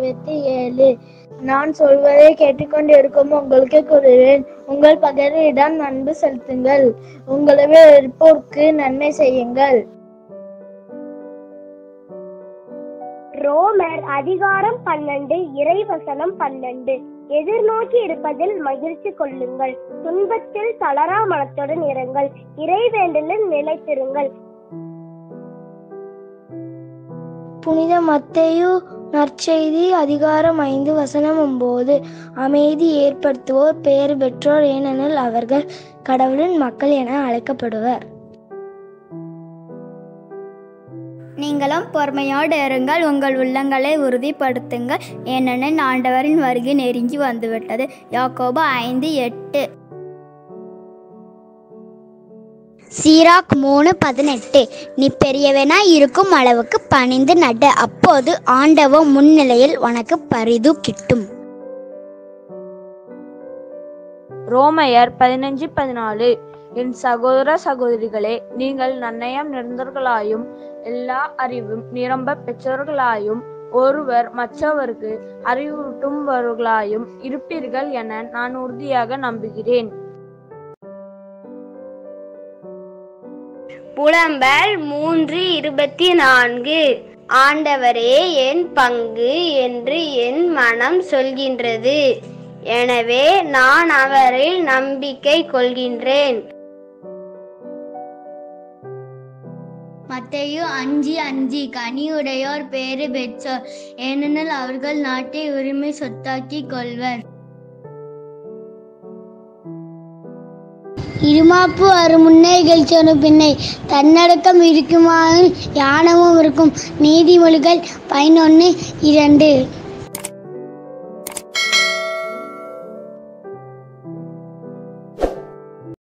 இருபத்தி ஏழு நான் சொல்வதை கேட்டுக்கொண்டு இருக்கும் உங்களுக்கு கூறுவேன் உங்கள் பகைவரிடம் அன்பு செலுத்துங்கள் உங்களை இருப்போருக்கு நன்மை செய்யுங்கள் ரோமர் அதிகாரம் பன்னெண்டு இறைவசனம் பன்னெண்டு எதிர்நோக்கி இருப்பதில் மகிழ்ச்சி கொள்ளுங்கள் துன்பத்தில் தளரா மனத்துடன் இருங்கள் இறைவேண்டலில் நிலைத்திருங்கள் புனித மத்தேயு நற்செய்தி அதிகாரம் ஐந்து வசனம் ஒன்பது அமைதி ஏற்படுத்துவோர் பெயர் பெற்றோர் ஏனெனில் அவர்கள் கடவுளின் மக்கள் என அழைக்கப்படுவர் நீங்களும் பொறுமையோடு இருங்கள் உங்கள் உள்ளங்களை உறுதிப்படுத்துங்கள் ஏனெனில் ஆண்டவரின் வருகை நெருங்கி வந்துவிட்டது யாக்கோபு ஐந்து எட்டு சீராக் மூணு பதினெட்டு நீ பெரியவனாய் இருக்கும் அளவுக்கு பணிந்து நடு அப்போது ஆண்டவ முன்னிலையில் உனக்கு பரிது கிட்டும் ரோமையர் பதினஞ்சு பதினாலு என் சகோதர சகோதரிகளே நீங்கள் நன்னயம் நிறைந்தவர்களாயும் எல்லா அறிவும் நிரம்ப பெற்றவர்களாயும் ஒருவர் மற்றவருக்கு அறிவூட்டும்பவர்களாயும் இருப்பீர்கள் என நான் உறுதியாக நம்புகிறேன் புலம்பல் மூன்று இருபத்தி நான்கு ஆண்டவரே என் பங்கு என்று என் மனம் சொல்கின்றது எனவே நான் அவரில் நம்பிக்கை கொள்கின்றேன் மத்தையு அஞ்சு அஞ்சு கனியுடையோர் பேறு பெற்றோர் ஏனெனில் அவர்கள் நாட்டை உரிமை சொத்தாக்கி கொள்வர் இருமாப்பு வரும் முன்னே இகழ்ச்சியோடு பின்னை தன்னடக்கம் இருக்குமாயின் யானமும் இருக்கும் நீதிமொழிகள் பதினொன்று இரண்டு